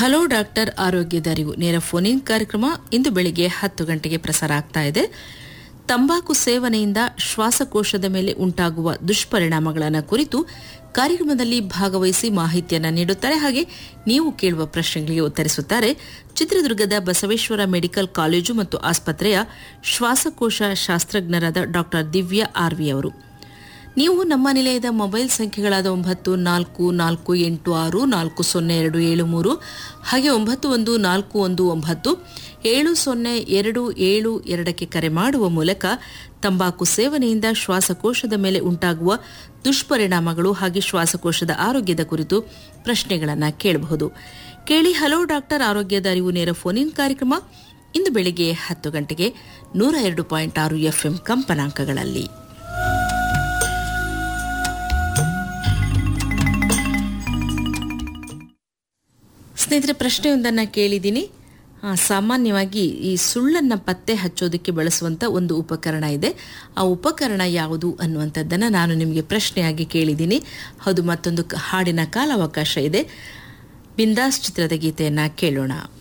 hello doctor ಆರೋಗ್ಯದ ಅರಿವು ನೇರ ಫೋನ್ ಇನ್ ಕಾರ್ಯಕ್ರಮ ಇಂದು ಬೆಳಿಗ್ಗೆ ಹತ್ತು ಗಂಟೆಗೆ ಪ್ರಸಾರ ಆಗ್ತಾ ಇದೆ ತಂಬಾಕು ಸೇವನೆಯಿಂದ ಶ್ವಾಸಕೋಶದ ಮೇಲೆ ಉಂಟಾಗುವ ದುಷ್ಪರಿಣಾಮಗಳನ್ನು ಕುರಿತು ಕಾರ್ಯಕ್ರಮದಲ್ಲಿ ಭಾಗವಹಿಸಿ ಮಾಹಿತಿಯನ್ನು ನೀಡುತ್ತಾರೆ ಹಾಗೆ ನೀವು ಕೇಳುವ ಪ್ರಶ್ನೆಗಳಿಗೆ ಉತ್ತರಿಸುತ್ತಾರೆ ಚಿತ್ರದುರ್ಗದ ಬಸವೇಶ್ವರ ಮೆಡಿಕಲ್ ಕಾಲೇಜು ಮತ್ತು ಆಸ್ಪತ್ರೆಯ ಶ್ವಾಸಕೋಶ ಶಾಸ್ತ್ರಜ್ಞರಾದ ಡಾಕ್ಟರ್ ದಿವ್ಯಾ ಆರ್ವಿ ಅವರು ನೀವು ನಮ್ಮ ನಿಲಯದ ಮೊಬೈಲ್ ಸಂಖ್ಯೆಗಳಾದ ಒಂಬತ್ತು ನಾಲ್ಕು ನಾಲ್ಕು ಎಂಟು ಆರು ನಾಲ್ಕು ಸೊನ್ನೆ ಎರಡು ಏಳು ಮೂರು ಹಾಗೆ ಒಂಬತ್ತು ಒಂದು ನಾಲ್ಕು ಒಂದು ಒಂಬತ್ತು ಏಳು ಸೊನ್ನೆ ಎರಡು ಏಳು ಎರಡಕ್ಕೆ ಕರೆ ಮಾಡುವ ಮೂಲಕ ತಂಬಾಕು ಸೇವನೆಯಿಂದ ಶ್ವಾಸಕೋಶದ ಮೇಲೆ ಉಂಟಾಗುವ ದುಷ್ಪರಿಣಾಮಗಳು ಹಾಗೆ ಶ್ವಾಸಕೋಶದ ಆರೋಗ್ಯದ ಕುರಿತು ಪ್ರಶ್ನೆಗಳನ್ನು ಕೇಳಬಹುದು ಕೇಳಿ ಹಲೋ ಡಾಕ್ಟರ್ ಆರೋಗ್ಯದ ಅರಿವು ನೇರ ಫೋನ್ ಇನ್ ಕಾರ್ಯಕ್ರಮ ಇಂದು ಬೆಳಿಗ್ಗೆ ಹತ್ತು ಗಂಟೆಗೆ ನೂರ ಎರಡು ಪಾಯಿಂಟ್ ಆರು ಎಫ್ಎಂ ಕಂಪನಾಂಕಗಳಲ್ಲಿ ಸ್ನೇಹಿತರೆ ಪ್ರಶ್ನೆಯೊಂದನ್ನು ಕೇಳಿದ್ದೀನಿ ಆ, ಸಾಮಾನ್ಯವಾಗಿ ಈ ಸುಳ್ಳನ್ನು ಪತ್ತೆ ಹಚ್ಚೋದಕ್ಕೆ ಬಳಸುವಂಥ ಒಂದು ಉಪಕರಣ ಇದೆ ಆ ಉಪಕರಣ ಯಾವುದು ಅನ್ನುವಂಥದ್ದನ್ನು ನಾನು ನಿಮಗೆ ಪ್ರಶ್ನೆಯಾಗಿ ಕೇಳಿದ್ದೀನಿ ಹೌದು ಮತ್ತೊಂದು ಕ- ಹಾಡಿನ ಕಾಲಾವಕಾಶ ಇದೆ ಬಿಂದಾಸ್ ಚಿತ್ರದ ಗೀತೆಯನ್ನು ಕೇಳೋಣ